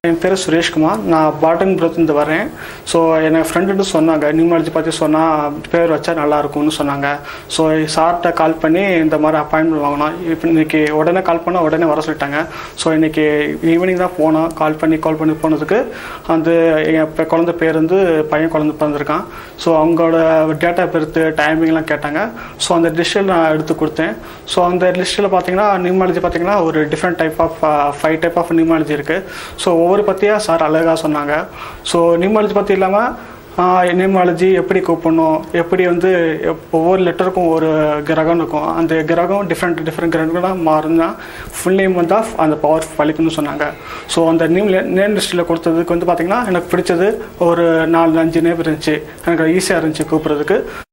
என் பேர் சுரேஷ்குமார் நான் பாட்டன்புரத்துலேருந்து வரேன் ஸோ என் ஃப்ரெண்டுட்டு சொன்னாங்க நியூமாலஜி பற்றி சொன்னால் பேர் வச்சா நல்லா இருக்கும்னு சொன்னாங்க ஸோ சார்கிட்ட கால் பண்ணி இந்த மாதிரி அப்பாயின்மெண்ட் வாங்கினோம் இப்போ இன்னைக்கு உடனே கால் பண்ணால் உடனே வர சொல்லிட்டாங்க ஸோ இன்னைக்கு ஈவினிங் தான் போனோம் கால் பண்ணி கால் பண்ணி போனதுக்கு அந்த என் பெ- குழந்தை பேர் வந்து பையன் குழந்தை பிறந்திருக்கான் ஸோ அவங்களோட டேட்டா பெருத்து டைமிங்லாம் கேட்டாங்க ஸோ அந்த லிஸ்ட்டில் நான் எடுத்து கொடுத்தேன் ஸோ அந்த லிஸ்ட்டில் பார்த்தீங்கன்னா நியூமாலஜி பார்த்தீங்கன்னா ஒரு different type of five type of numerology இருக்குது ஸோ ஒவ்வொரு பற்றியாக சார் அழகாக சொன்னாங்க ஸோ நியூமாலஜி பற்றி இல்லாமல் நியூமாலஜி எப்படி கூப்பிடணும் எப்படி வந்து எப்- ஒவ்வொரு லெட்டருக்கும் ஒரு கிரகம் இருக்கும் அந்த கிரகம் டிஃப்ரெண்ட் டிஃப்ரெண்ட் கிரகங்களாக மாறுனா ஃபுல் நேம் வந்து அந்த பவர் பழிக்குன்னு சொன்னாங்க ஸோ அந்த நேம் நேம் லிஸ்ட்டில் கொடுத்ததுக்கு வந்து பார்த்தீங்கன்னா எனக்கு பிடிச்சது ஒரு நாலு அஞ்சு நேம் இருந்துச்சு எனக்கு ஈஸியாக இருந்துச்சு கூப்பிட்றதுக்கு